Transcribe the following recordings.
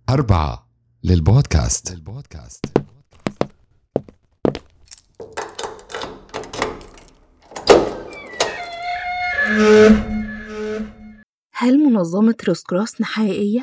أربعة للبودكاست للبودكاست هل منظمة روسكروسن حقيقية؟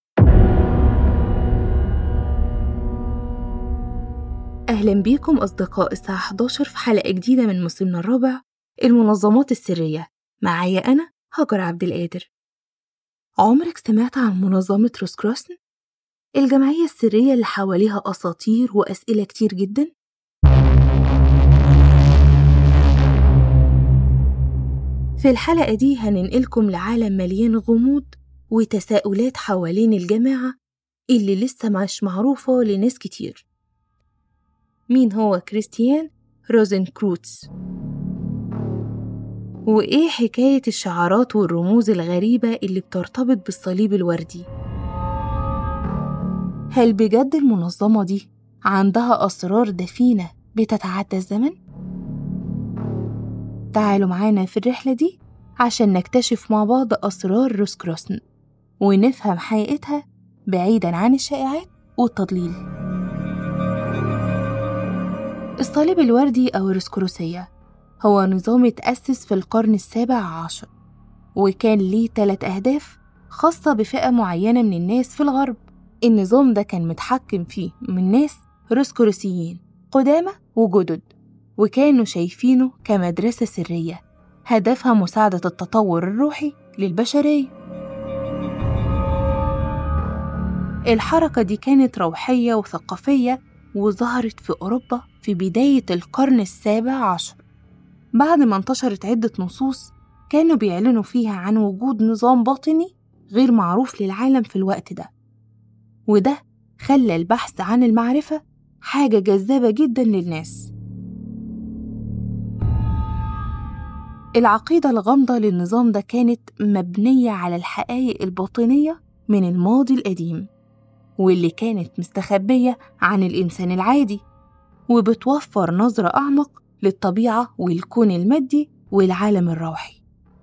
أهلا بيكم أصدقاء الساعة 11 في حلقة جديدة من موسمنا الرابع المنظمات السرية معايا أنا هاجر عبد القادر عمرك سمعت عن منظمة روسكروسن؟ الجمعية السرية اللي حواليها أساطير وأسئلة كتير جدا؟ في الحلقة دي هننقلكم لعالم مليان غموض وتساؤلات حوالين الجماعة اللي لسه مش معروفة لناس كتير مين هو كريستيان روزنكروتس؟ وإيه حكاية الشعارات والرموز الغريبة اللي بترتبط بالصليب الوردي؟ هل بجد المنظمة دي عندها أسرار دفينة بتتعدى الزمن؟ تعالوا معانا في الرحلة دي عشان نكتشف مع بعض أسرار روسكروسن ونفهم حقيقتها بعيدا عن الشائعات والتضليل الصليب الوردي أو الروسكروسية هو نظام اتأسس في القرن السابع عشر وكان ليه تلات أهداف خاصة بفئة معينة من الناس في الغرب النظام ده كان متحكم فيه من ناس روسكروسيين قدامى وجدد وكانوا شايفينه كمدرسة سرية هدفها مساعدة التطور الروحي للبشرية الحركة دي كانت روحية وثقافية وظهرت في أوروبا في بداية القرن السابع عشر بعد ما انتشرت عدة نصوص كانوا بيعلنوا فيها عن وجود نظام باطني غير معروف للعالم في الوقت ده وده خلى البحث عن المعرفة حاجة جذابة جدا للناس العقيدة الغامضة للنظام ده كانت مبنية على الحقائق الباطنية من الماضي القديم واللي كانت مستخبية عن الإنسان العادي وبتوفر نظرة أعمق للطبيعة والكون المادي والعالم الروحي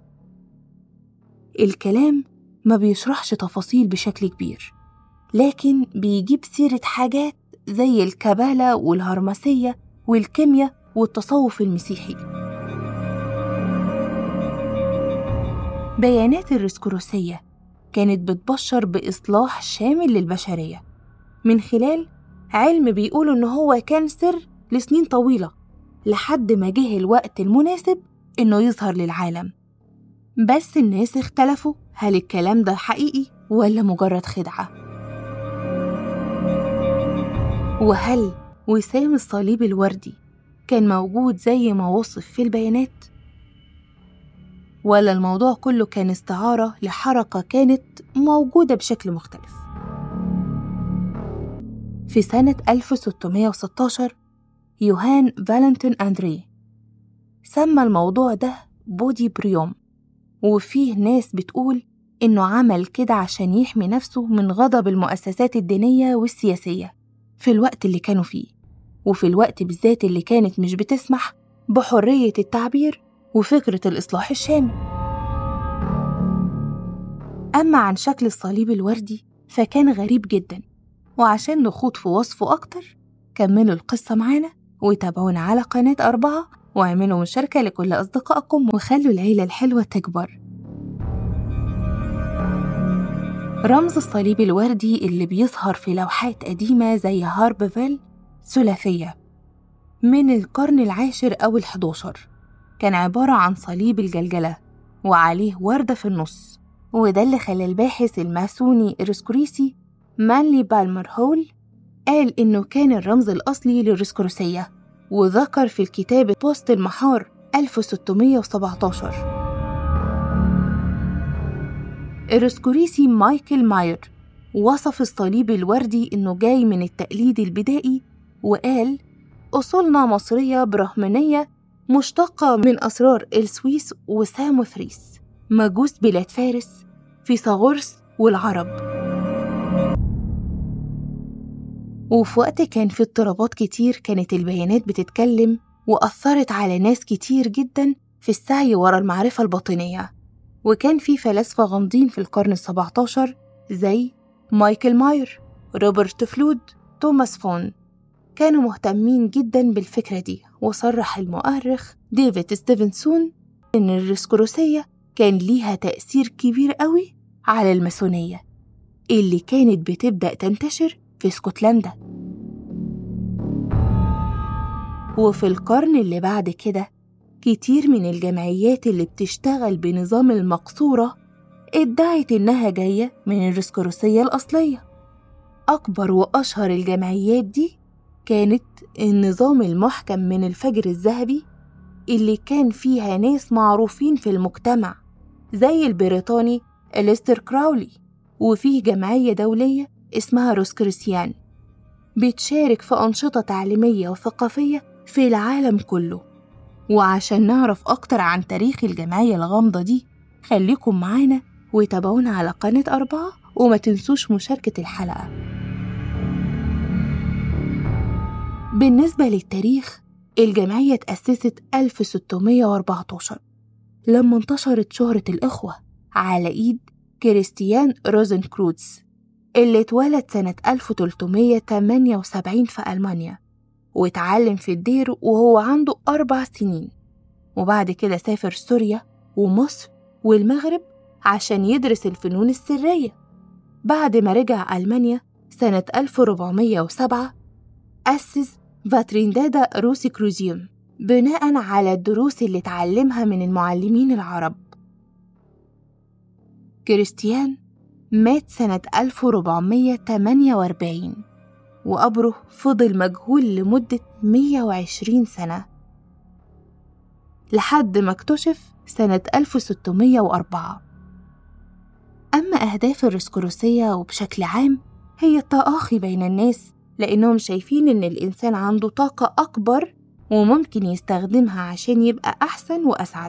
الكلام ما بيشرحش تفاصيل بشكل كبير لكن بيجيب سيرة حاجات زي الكبالة والهرمسية والكيمياء والتصوف المسيحي بيانات الرسكروسية كانت بتبشر بإصلاح شامل للبشرية من خلال علم بيقولوا إن هو كان سر لسنين طويلة لحد ما جه الوقت المناسب إنه يظهر للعالم بس الناس اختلفوا هل الكلام ده حقيقي ولا مجرد خدعة وهل وسام الصليب الوردي كان موجود زي ما وصف في البيانات ولا الموضوع كله كان استعارة لحركة كانت موجودة بشكل مختلف في سنة 1616 يوهان فالنتين أندري سمى الموضوع ده بودي بريوم وفيه ناس بتقول إنه عمل كده عشان يحمي نفسه من غضب المؤسسات الدينية والسياسية في الوقت اللي كانوا فيه وفي الوقت بالذات اللي كانت مش بتسمح بحرية التعبير وفكرة الإصلاح الشامل أما عن شكل الصليب الوردي فكان غريب جدا وعشان نخوض في وصفه أكتر كملوا القصة معانا وتابعونا على قناة أربعة واعملوا مشاركة لكل أصدقائكم وخلوا العيلة الحلوة تكبر رمز الصليب الوردي اللي بيظهر في لوحات قديمة زي هاربفيل ثلاثية من القرن العاشر أو الحداشر كان عبارة عن صليب الجلجلة وعليه وردة في النص وده اللي خلى الباحث الماسوني إرسكوريسي مانلي بالمر هول قال إنه كان الرمز الأصلي للرسكروسية وذكر في الكتاب بوست المحار 1617 الرسكوريسي مايكل ماير وصف الصليب الوردي إنه جاي من التقليد البدائي وقال أصولنا مصرية برهمانية مشتقة من أسرار السويس وساموثريس مجوس بلاد فارس فيثاغورس والعرب وفي وقت كان في اضطرابات كتير كانت البيانات بتتكلم وأثرت على ناس كتير جدا في السعي ورا المعرفة الباطنية وكان في فلاسفة غامضين في القرن السبعتاشر زي مايكل ماير روبرت فلود توماس فون كانوا مهتمين جدا بالفكرة دي وصرح المؤرخ ديفيد ستيفنسون إن الريسكروسية كان ليها تأثير كبير قوي على الماسونية اللي كانت بتبدأ تنتشر في اسكتلندا وفي القرن اللي بعد كده كتير من الجمعيات اللي بتشتغل بنظام المقصورة ادعت إنها جاية من الريسكروسية الأصلية أكبر وأشهر الجمعيات دي كانت النظام المحكم من الفجر الذهبي اللي كان فيها ناس معروفين في المجتمع زي البريطاني إليستر كراولي وفيه جمعية دولية اسمها روسكريسيان بتشارك في أنشطة تعليمية وثقافية في العالم كله وعشان نعرف أكتر عن تاريخ الجمعية الغامضة دي خليكم معانا وتابعونا على قناة أربعة وما تنسوش مشاركة الحلقة بالنسبة للتاريخ الجمعية تأسست 1614 لما انتشرت شهرة الإخوة على إيد كريستيان روزنكروتز اللي اتولد سنة 1378 في ألمانيا واتعلم في الدير وهو عنده أربع سنين وبعد كده سافر سوريا ومصر والمغرب عشان يدرس الفنون السرية بعد ما رجع ألمانيا سنة 1407 أسس فاتريندادا روسي كروزيوم بناء على الدروس اللي اتعلمها من المعلمين العرب كريستيان مات سنة 1448 وقبره فضل مجهول لمدة 120 سنة لحد ما اكتشف سنة 1604 أما أهداف الرسكروسية وبشكل عام هي التآخي بين الناس لأنهم شايفين إن الإنسان عنده طاقة أكبر وممكن يستخدمها عشان يبقى أحسن وأسعد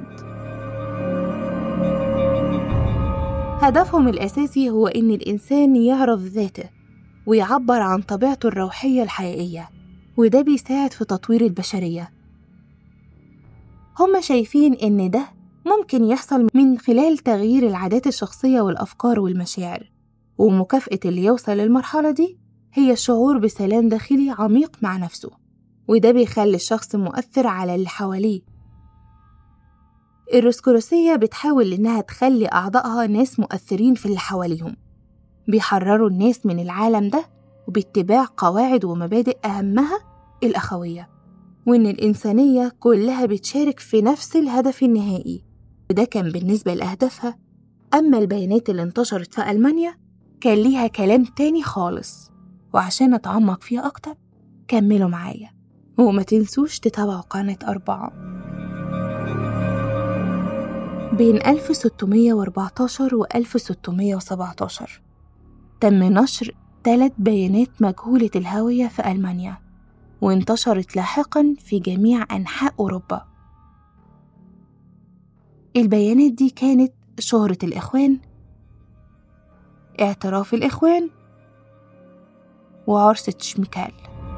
هدفهم الأساسي هو إن الإنسان يعرف ذاته ويعبر عن طبيعته الروحية الحقيقية وده بيساعد في تطوير البشرية هما شايفين إن ده ممكن يحصل من خلال تغيير العادات الشخصية والأفكار والمشاعر ومكافأة اللي يوصل للمرحلة دي هي الشعور بسلام داخلي عميق مع نفسه وده بيخلي الشخص مؤثر على اللي حواليه الروسكروسية بتحاول إنها تخلي أعضائها ناس مؤثرين في اللي حواليهم بيحرروا الناس من العالم ده وباتباع قواعد ومبادئ أهمها الأخوية وإن الإنسانية كلها بتشارك في نفس الهدف النهائي وده كان بالنسبة لأهدافها أما البيانات اللي انتشرت في ألمانيا كان ليها كلام تاني خالص وعشان أتعمق فيها أكتر كملوا معايا وما تنسوش تتابعوا قناة أربعة بين 1614 و 1617 تم نشر ثلاث بيانات مجهولة الهوية في ألمانيا وانتشرت لاحقا في جميع أنحاء أوروبا البيانات دي كانت شهرة الإخوان اعتراف الإخوان وعرس تشميكال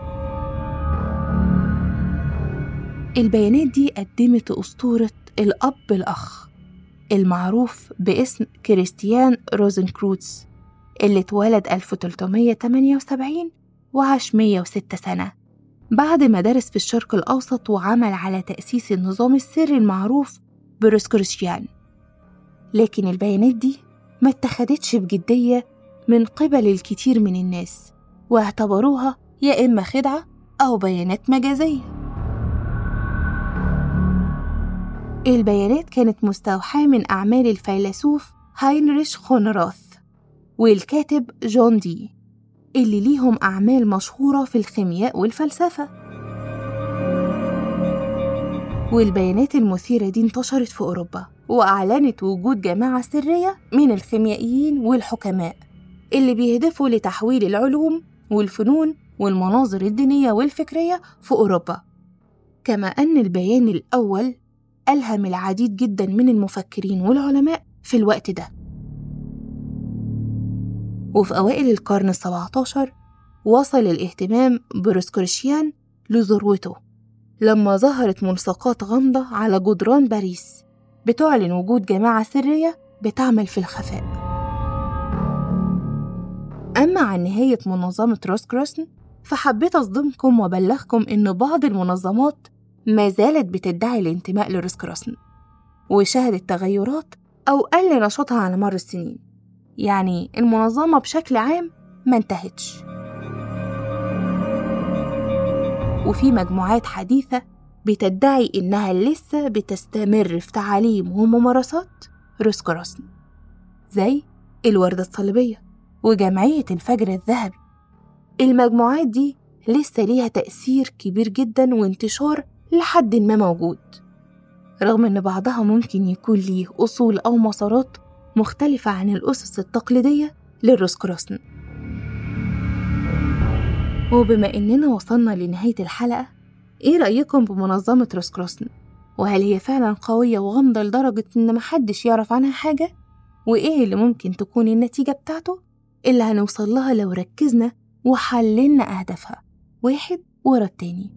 البيانات دي قدمت أسطورة الأب الأخ المعروف باسم كريستيان روزنكروتز اللي اتولد 1378 وعاش 106 سنة بعد ما درس في الشرق الأوسط وعمل على تأسيس النظام السري المعروف بروسكروشيان لكن البيانات دي ما اتخدتش بجدية من قبل الكثير من الناس واعتبروها يا إما خدعة أو بيانات مجازية البيانات كانت مستوحاة من أعمال الفيلسوف هاينريش خونراث والكاتب جون دي اللي ليهم أعمال مشهورة في الخيمياء والفلسفة والبيانات المثيرة دي انتشرت في أوروبا وأعلنت وجود جماعة سرية من الخيميائيين والحكماء اللي بيهدفوا لتحويل العلوم والفنون والمناظر الدينية والفكرية في أوروبا كما أن البيان الأول ألهم العديد جدا من المفكرين والعلماء في الوقت ده وفي أوائل القرن السبعة عشر وصل الاهتمام بروسكريشيان لذروته لما ظهرت ملصقات غامضة على جدران باريس بتعلن وجود جماعة سرية بتعمل في الخفاء أما عن نهاية منظمة روسكروسن فحبيت أصدمكم وأبلغكم إن بعض المنظمات ما زالت بتدعي الانتماء لروسكروسن وشهدت تغيرات أو قل نشاطها على مر السنين يعني المنظمة بشكل عام ما انتهتش وفي مجموعات حديثة بتدعي إنها لسه بتستمر في تعاليم وممارسات روسكروسن زي الوردة الصليبية وجمعية الفجر الذهبي المجموعات دي لسه ليها تأثير كبير جدا وانتشار لحد ما موجود رغم إن بعضها ممكن يكون ليه أصول أو مسارات مختلفة عن الأسس التقليدية للروسكروسن وبما إننا وصلنا لنهاية الحلقة إيه رأيكم بمنظمة روسكروسن؟ وهل هي فعلا قوية وغامضة لدرجة إن محدش يعرف عنها حاجة؟ وإيه اللي ممكن تكون النتيجة بتاعته اللي هنوصل لها لو ركزنا وحللنا أهدافها واحد ورا التاني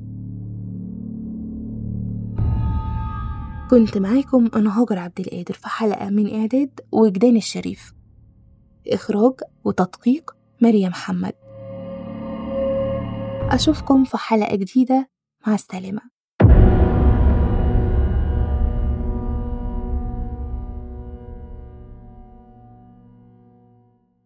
كنت معاكم أنا هاجر عبد القادر في حلقة من إعداد وجدان الشريف إخراج وتدقيق مريم محمد أشوفكم في حلقة جديدة مع السلامة